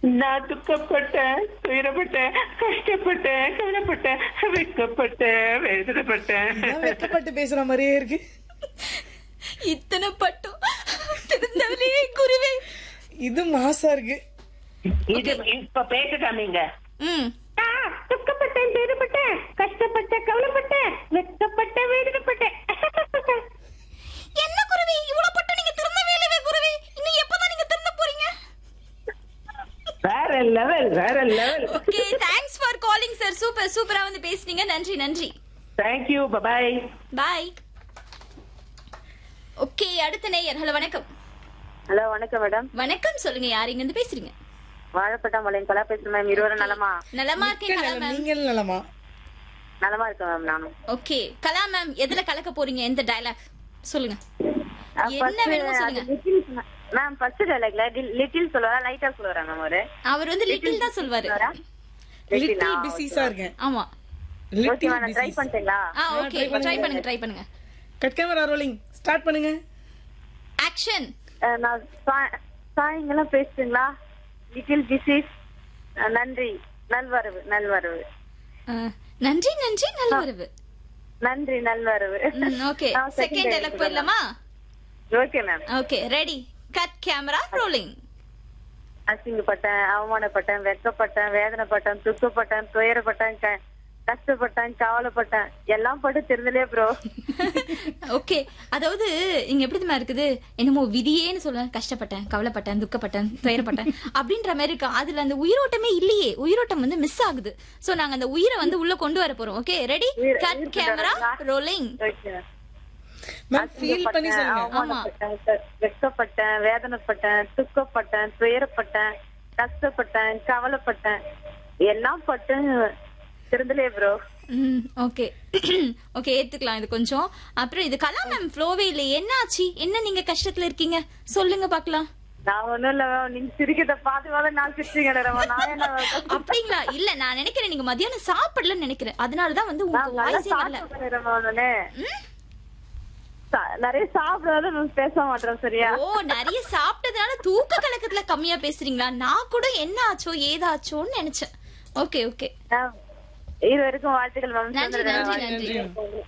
நான் துக்கப்பட்டேன் துயரப்பட்டேன் கஷ்டப்பட்டேன் கவலைப்பட்டேன் வெட்கப்பட்டேன் வேதனைப்பட்டேன் நான் வெட்கப்பட்டு பேசுற மாதிரியே இருக்கு இத்தனை பட்டும் திருந்தவனே குருவே இது மாசா இருக்கு இது இப்ப பேச காமிங்க ம் நான் துக்கப்பட்டேன் துயரப்பட்டேன் கஷ்டப்பட்டேன் கவலைப்பட்டேன் வெட்கப்பட்டேன் வேதனைப்பட்டேன் என்ன குருவி இவ்வளவு பட்டம் நீங்க திருந்தவே இல்லவே குருவி இன்னும் எப்பதான் நீங்க திருந்த போறீங்க வேற லெவல் வேற level okay thanks for calling sir super சூப்பரா வந்து பேசுனீங்க நன்றி நன்றி தேங்க்யூ பபாய் பாய் ஓகே அடுத்த நேயர் ஹலோ வணக்கம் ஹலோ வணக்கம் மேடம் வணக்கம் சொல்லுங்க யார் இங்க இருந்து பேசுறீங்க வாழைப்பட்டா மலையின் கலா பேசுறேன் மேம் இருவரும் நலமா நலமா இருக்கேன் கலா மேம் நீங்க நலமா நலமா இருக்கேன் மேம் நானும் ஓகே கலா மேம் எதுல கலக்க போறீங்க எந்த டயலாக் சொல்லுங்க என்ன வேணுமோ சொல்லுங்க மேம் ஃபர்ஸ்ட் டைலாக்ல லிட்டில் சொல்லுவாரா லைட்டா சொல்லுவாரா மேம் ஒரு அவர் வந்து லிட்டில் தான் சொல்வாரு லிட்டில் பிஸிஸா இருக்கேன் ஆமா ஓகே லிட்டில் மேம் ட்ரை பிஸிஸ் பண்ணிட்டீங்களா ஆ ஓகே ட்ரை பண்ணுங்க ட்ரை பண்ணுங்க கட் கேமரா ரோலிங் ஸ்டார்ட் பண்ணுங்க ஆக்ஷன் அஹ், நான் சா- சாயங்காலம் பேசுறீங்களா லிட்டில் டிசீஸ் நன்றி நல்வரவு நல்வரவு நன்றி நன்றி நல்வரவு நன்றி நல்வரவு ஓகே நான் second செகண்ட் dialogue டயலாக் போயிடலாமா okay ma'am okay ready cut camera rolling அசிங்கப்பட்டேன் அவமானப்பட்டேன் வெட்கப்பட்டேன் வேதனைப்பட்டேன் துக்கப்பட்டேன் துயரப்பட்டேன் க- கஷ்டப்பட்டேன் கவலைப்பட்டேன் எல்லாம் பட்டு தெரிஞ்சலே ப்ரோ ஓகே அதாவது இங்க எப்படி தெரியுமா இருக்குது என்னமோ விதியேன்னு சொல்ல கஷ்டப்பட்டேன் கவலைப்பட்டேன் துக்கப்பட்டேன் துயரப்பட்டேன் அப்படின்ற மாதிரி இருக்கு அதுல அந்த உயிரோட்டமே இல்லையே உயிரோட்டம் வந்து மிஸ் ஆகுது சோ நாங்க அந்த உயிரை வந்து உள்ள கொண்டு வர போறோம் ஓகே ரெடி உயிர்- கட் உயிர் கேமரா கொண்டு வரீங்களா? ரோலிங் ஓகே மேம் ஃபீல் பண்ணி சொல்லுங்க அவமானப்பட்டேன் க- வெட்கப்பட்டேன் வேதனைப்பட்டேன் துக்கப்பட்டேன் துயரப்பட்டேன் கஷ்டப்பட்டேன் கவலைப்பட்டேன் எல்லாம் பட்டு திருந்தலே ப்ரோ ஓகே ஓகே ஏத்துக்கலாம் இது கொஞ்சம் அப்புறம் இது கலா மேம் ஃப்ளோவே இல்லை என்ன ஆச்சு என்ன நீங்க கஷ்டத்துல இருக்கீங்க சொல்லுங்க பாக்கலாம் நான் ஒண்ணும் இல்ல ma'am. நீங்க சிரிக்கிறத பார்த்து பார்த்து நான் சிரிச்சுங்க நான் என்ன அப்படிங்களா இல்ல நான் நினைக்கிறேன் நீங்க மதியானம் சாப்பிடலன்னு நினைக்கிறேன் அதனாலதான் வந்து நான் உங்களுக்கு நல்லா வாய்ஸே வரல சாப்பிடுறேன் நானு. சா- நிறைய சாப்பிடாத நான் பேச மாட்டேன் சரியா ஓ நிறைய சாப்பிட்டதுனால தூக்க கலக்கத்துல கம்மியா பேசுறீங்களா நான் கூட என்ன ஆச்சோ ஏதாச்சோன்னு நினைச்சேன் ஓகே ஓகே ma'am, இது வரைக்கும் வாழ்த்துக்கள் மேம் நன்றி நன்றி நன்றி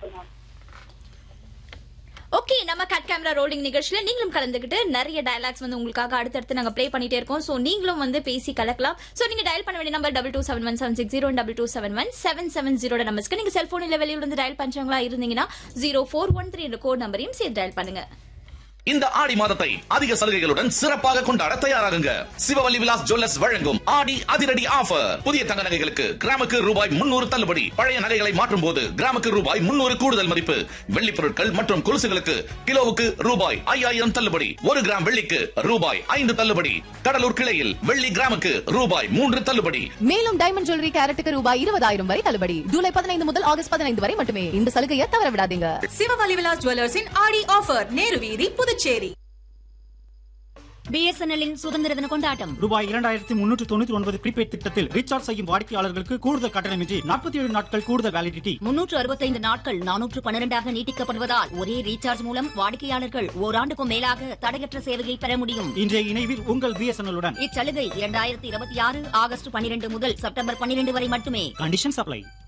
ஓகே நம்ம கட் கேமரா ரோலிங் நிகழ்ச்சியில நீங்களும் கலந்துக்கிட்டு நிறைய டயலாக்ஸ் வந்து உங்களுக்காக அடுத்தடுத்து நாங்க ப்ளே பண்ணிட்டே இருக்கோம் சோ நீங்களும் வந்து பேசி கலக்கலாம் சோ நீங்க டயல் பண்ண வேண்டிய number double two seven one seven six zero double two seven one seven seven ஜீரோட நம்பர்ஸ்க்கு நீங்க செல்போனில் வெளியில இருந்து டயல் பண்றவங்களா இருந்தீங்கன்னா ஜீரோ ஃபோர் ஒன் த்ரீ என்ற கோட் நம்பரையும் சேர்த்து டயல் பண்ணுங்க இந்த ஆடி மாதத்தை அதிக சலுகைகளுடன் சிறப்பாக கொண்டாட தயாராகுங்க சிவவல்லி விலாஸ் ஜுவல்லர்ஸ் வழங்கும் ஆடி அதிரடி ஆஃபர் புதிய தங்க நகைகளுக்கு கிராமுக்கு ரூபாய் முன்னூறு தள்ளுபடி பழைய நகைகளை மாற்றும் போது கிராமுக்கு ரூபாய் முன்னூறு கூடுதல் மதிப்பு வெள்ளி பொருட்கள் மற்றும் கொலுசுகளுக்கு கிலோவுக்கு ரூபாய் ஐயாயிரம் தள்ளுபடி ஒரு கிராம் வெள்ளிக்கு ரூபாய் ஐந்து தள்ளுபடி கடலூர் கிளையில் வெள்ளி கிராமுக்கு ரூபாய் மூன்று தள்ளுபடி மேலும் டைமண்ட் ஜுவல்லரி கேரட்டுக்கு ரூபாய் இருபதாயிரம் வரை தள்ளுபடி ஜூலை பதினைந்து முதல் ஆகஸ்ட் பதினைந்து வரை மட்டுமே இந்த சலுகையை தவற விடாதீங்க சிவவலி விலாஸ் ஜுவல்லர்ஸின் ஆடி ஆஃபர் நேரு வீதி புதுச்சேரி பிஎஸ்என்எல்லின் சுதந்திர தின கொண்டாட்டம் ரூபாய் இரண்டாயிரத்தி முன்னூற்று தொண்ணூற்றி ஒன்பது ப்ரீபெய்ட் திட்டத்தில் ரீசார்ஜ் செய்யும் வாடிக்கையாளர்களுக்கு கூடுதல் கட்டணமின்றி நாற்பத்தி ஏழு நாட்கள் கூடுதல் வேலிடிட்டி முன்னூற்று அறுபத்தைந்து நாட்கள் நானூற்று பன்னிரண்டாக நீட்டிக்கப்படுவதால் ஒரே ரீசார்ஜ் மூலம் வாடிக்கையாளர்கள் ஓராண்டுக்கும் மேலாக தடையற்ற சேவையை பெற முடியும் இன்றைய இணைவில் உங்கள் பிஎஸ்என்எல் உடன் இச்சலுகை இரண்டாயிரத்தி இருபத்தி ஆறு ஆகஸ்ட் பன்னிரண்டு முதல் செப்டம்பர் பன்னிரண்டு வரை மட்டுமே கண்டிஷன் சப்ளை